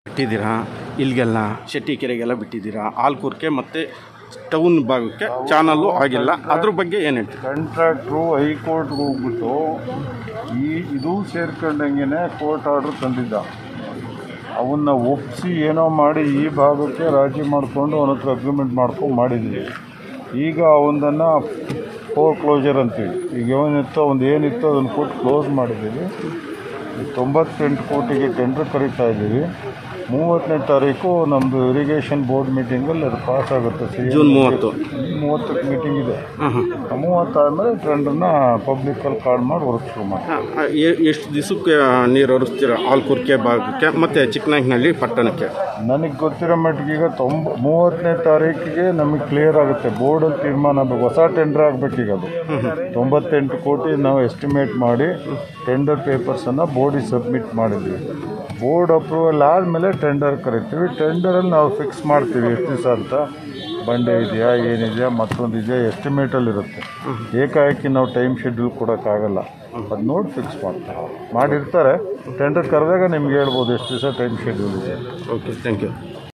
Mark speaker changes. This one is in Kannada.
Speaker 1: ಬಿಟ್ಟಿದ್ದೀರಾ ಇಲ್ಲಿಗೆಲ್ಲ ಶೆಟ್ಟಿಕೆರೆಗೆಲ್ಲ ಬಿಟ್ಟಿದ್ದೀರಾ ಆಲ್ಕೂರ್ಗೆ ಮತ್ತು ಟೌನ್ ಭಾಗಕ್ಕೆ ಚಾನಲ್ಲು ಆಗಿಲ್ಲ ಅದ್ರ ಬಗ್ಗೆ ಏನು ಹೇಳ್ತೀರಿ
Speaker 2: ಕಾಂಟ್ರಾಕ್ಟ್ರು ಹೈಕೋರ್ಟ್ಗೆ ಹೋಗ್ಬಿಟ್ಟು ಈ ಇದು ಸೇರ್ಕೊಂಡಂಗೆ ಕೋರ್ಟ್ ಆರ್ಡ್ರ್ ತಂದಿದ್ದ ಅವನ್ನ ಒಪ್ಪಿಸಿ ಏನೋ ಮಾಡಿ ಈ ಭಾಗಕ್ಕೆ ರಾಜಿ ಮಾಡಿಕೊಂಡು ಅವನ ಹತ್ರ ಅಗ್ರಿಮೆಂಟ್ ಮಾಡ್ಕೊಂಡು ಮಾಡಿದ್ವಿ ಈಗ ಅವನನ್ನು ಫೋರ್ ಕ್ಲೋಜರ್ ಅಂತೀವಿ ಈಗ ಏನಿತ್ತೋ ಒಂದು ಏನಿತ್ತೋ ಅದನ್ನು ಕೊಟ್ಟು ಕ್ಲೋಸ್ ಮಾಡಿದ್ದೀವಿ ತೊಂಬತ್ತೆಂಟು ಕೋಟಿಗೆ ಟೆಂಡರ್ ಕರೀತಾ ಇದ್ದೀವಿ ಮೂವತ್ತನೇ ತಾರೀಕು ನಮ್ಮದು ಇರಿಗೇಷನ್ ಬೋರ್ಡ್ ಮೀಟಿಂಗಲ್ಲಿ ಅದು ಪಾಸ್ ಆಗುತ್ತೆ ಸಿ
Speaker 1: ಜೂನ್ ಮೂವತ್ತು
Speaker 2: ಮೂವತ್ತಕ್ಕೆ ಮೀಟಿಂಗ್ ಇದೆ
Speaker 1: ಹಾಂ ಹಾಂ
Speaker 2: ಮೂವತ್ತಾದಮೇಲೆ ಟೆಂಡರ್ನ ಪಬ್ಲಿಕಲ್ಲಿ ಕಾರ್ಡ್ ಮಾಡಿ ವರ್ಕ್ ಶುರು ಮಾಡಿ
Speaker 1: ಎಷ್ಟು ದಿವಸಕ್ಕೆ ನೀರು ಹರಿಸ್ತೀರಾ ಆಲ್ಕೂರ್ಗೆ ಭಾಗಕ್ಕೆ ಮತ್ತು ಚಿಕ್ಕನಾಯಕನಹಳ್ಳಿ ಪಟ್ಟಣಕ್ಕೆ
Speaker 2: ನನಗೆ ಗೊತ್ತಿರೋ ಮಟ್ಟಿಗೆ ಈಗ ತೊಂಬ ಮೂವತ್ತನೇ ತಾರೀಕಿಗೆ ನಮಗೆ ಕ್ಲಿಯರ್ ಆಗುತ್ತೆ ಬೋರ್ಡಲ್ಲಿ ತೀರ್ಮಾನ ಆಗ್ಬೇಕು ಹೊಸ ಟೆಂಡರ್ ಆಗಬೇಕೀಗ ಅದು ತೊಂಬತ್ತೆಂಟು ಕೋಟಿ ನಾವು ಎಸ್ಟಿಮೇಟ್ ಮಾಡಿ ಟೆಂಡರ್ ಪೇಪರ್ಸನ್ನು ಬೋರ್ಡಿಗೆ ಸಬ್ಮಿಟ್ ಮಾಡಿದ್ವಿ ಬೋರ್ಡ್ ಅಪ್ರೂವಲ್ ಆದಮೇಲೆ ಟೆಂಡರ್ ಕರಿತೀವಿ ಟೆಂಡರಲ್ಲಿ ನಾವು ಫಿಕ್ಸ್ ಮಾಡ್ತೀವಿ ಎಷ್ಟು ದಿವಸ ಅಂತ ಬಂಡೆ ಇದೆಯಾ ಏನಿದೆಯಾ ಮತ್ತೊಂದು ಇದೆಯಾ ಎಸ್ಟಿಮೇಟಲ್ಲಿ ಇರುತ್ತೆ ಏಕಾಏಕಿ ನಾವು ಟೈಮ್ ಶೆಡ್ಯೂಲ್ ಕೊಡೋಕ್ಕಾಗಲ್ಲ ಅದು ನೋಡಿ ಫಿಕ್ಸ್ ಮಾಡ್ತಾರೆ ಮಾಡಿರ್ತಾರೆ ಟೆಂಡರ್ ಕರೆದಾಗ ನಿಮ್ಗೆ ಹೇಳ್ಬೋದು ಎಷ್ಟು ದಿವಸ ಟೈಮ್ ಶೆಡ್ಯೂಲ್ ಇದೆ
Speaker 1: ಓಕೆ ಥ್ಯಾಂಕ್ ಯು